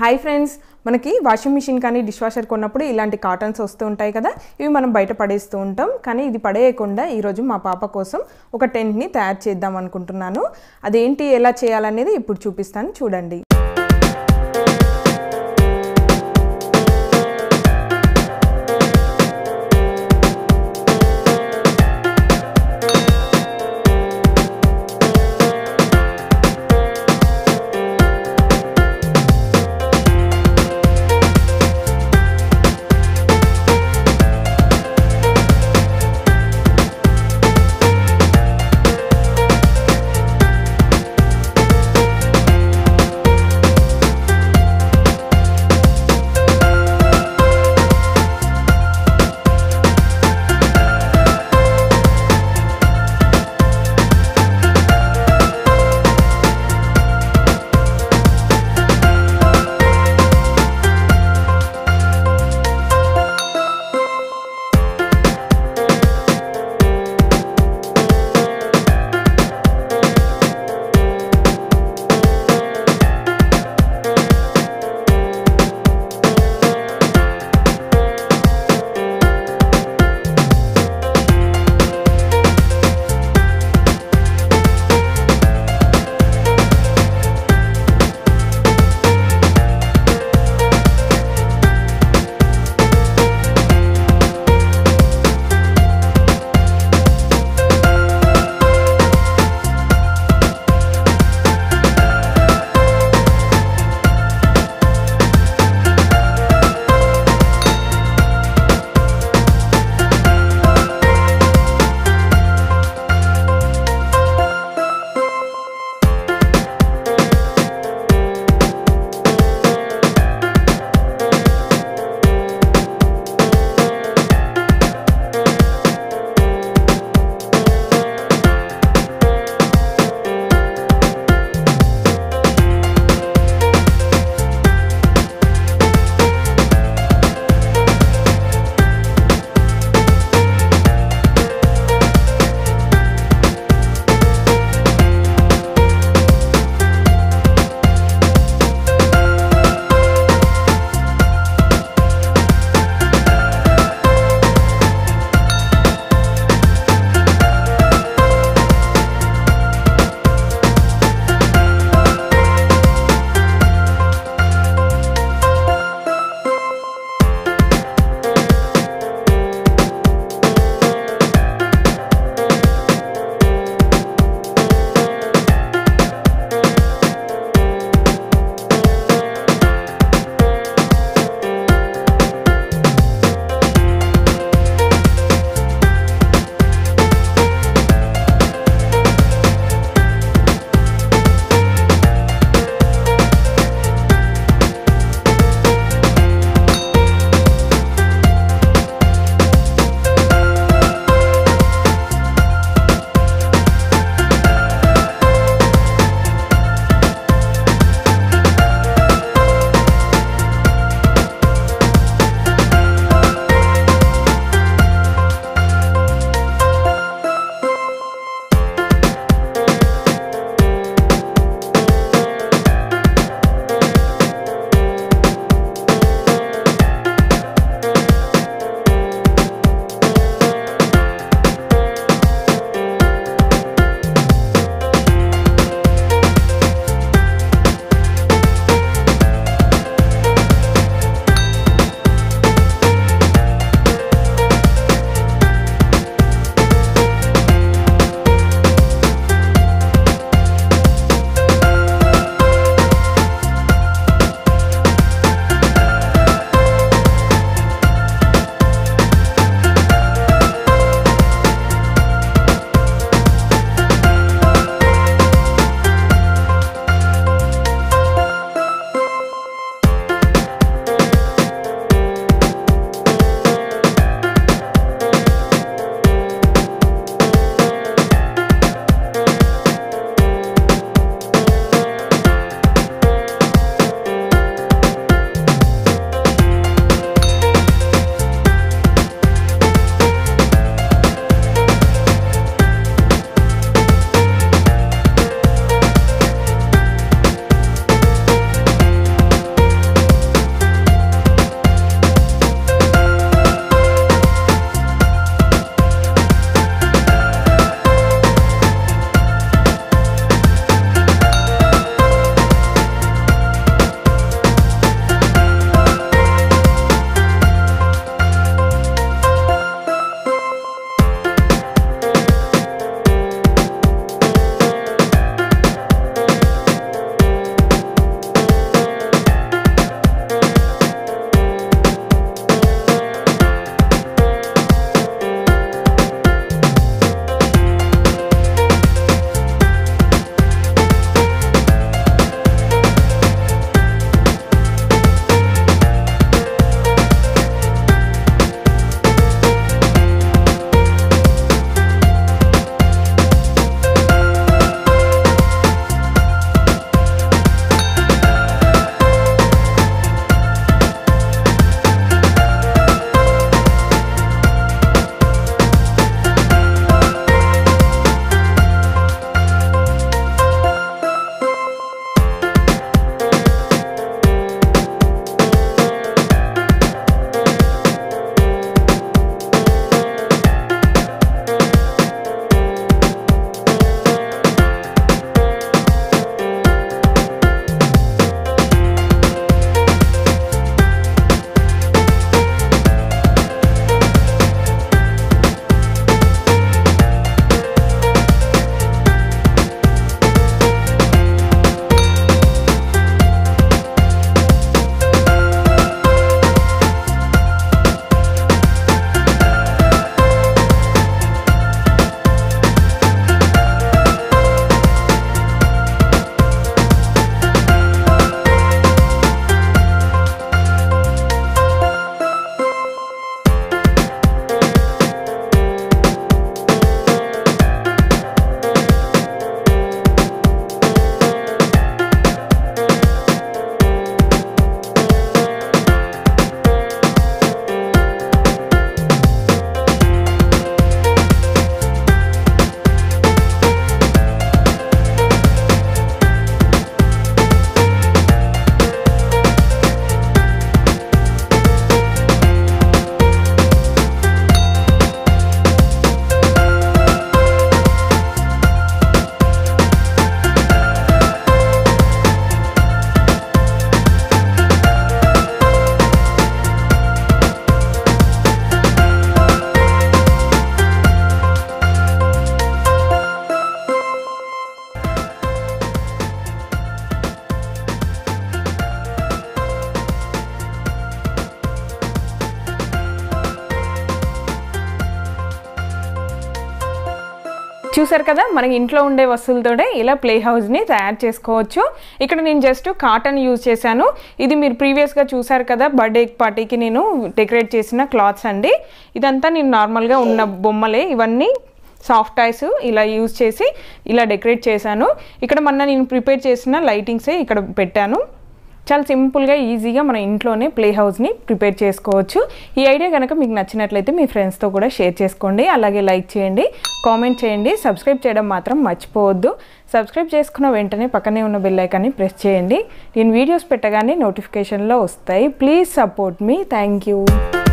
hi friends మనకి washing machine కానీ dish washer కొన్నప్పుడు ఇలాంటి కాటన్స్ వస్తూ ఉంటాయి కదా ఇవి మనం బయట పడేస్తూ ఉంటాం కానీ ఇది పడేయకుండా ఈరోజు మా పాప కోసం ఒక టెంట్ని తయారు చేద్దాం అనుకుంటున్నాను అదేంటి ఎలా చేయాలనేది ఇప్పుడు చూపిస్తాను చూడండి చూసారు కదా మనకి ఇంట్లో ఉండే వస్తువులతోనే ఇలా ప్లే హౌస్ని తయారు చేసుకోవచ్చు ఇక్కడ నేను జస్ట్ కాటన్ యూజ్ చేశాను ఇది మీరు ప్రీవియస్గా చూసారు కదా బర్త్డే పార్టీకి నేను డెకరేట్ చేసిన క్లాత్స్ అండి ఇదంతా నేను నార్మల్గా ఉన్న బొమ్మలే ఇవన్నీ సాఫ్ట్ టాయ్స్ ఇలా యూజ్ చేసి ఇలా డెకరేట్ చేశాను ఇక్కడ మొన్న నేను ప్రిపేర్ చేసిన లైటింగ్సే ఇక్కడ పెట్టాను చాలా సింపుల్గా ఈజీగా మన ఇంట్లోనే ప్లే హౌస్ని ప్రిపేర్ చేసుకోవచ్చు ఈ ఐడియా కనుక మీకు నచ్చినట్లయితే మీ ఫ్రెండ్స్తో కూడా షేర్ చేసుకోండి అలాగే లైక్ చేయండి కామెంట్ చేయండి సబ్స్క్రైబ్ చేయడం మాత్రం మర్చిపోవద్దు సబ్స్క్రైబ్ చేసుకున్న వెంటనే పక్కనే ఉన్న బెల్ ఐకాన్ని ప్రెస్ చేయండి నేను వీడియోస్ పెట్టగానే నోటిఫికేషన్లో వస్తాయి ప్లీజ్ సపోర్ట్ మీ థ్యాంక్ యూ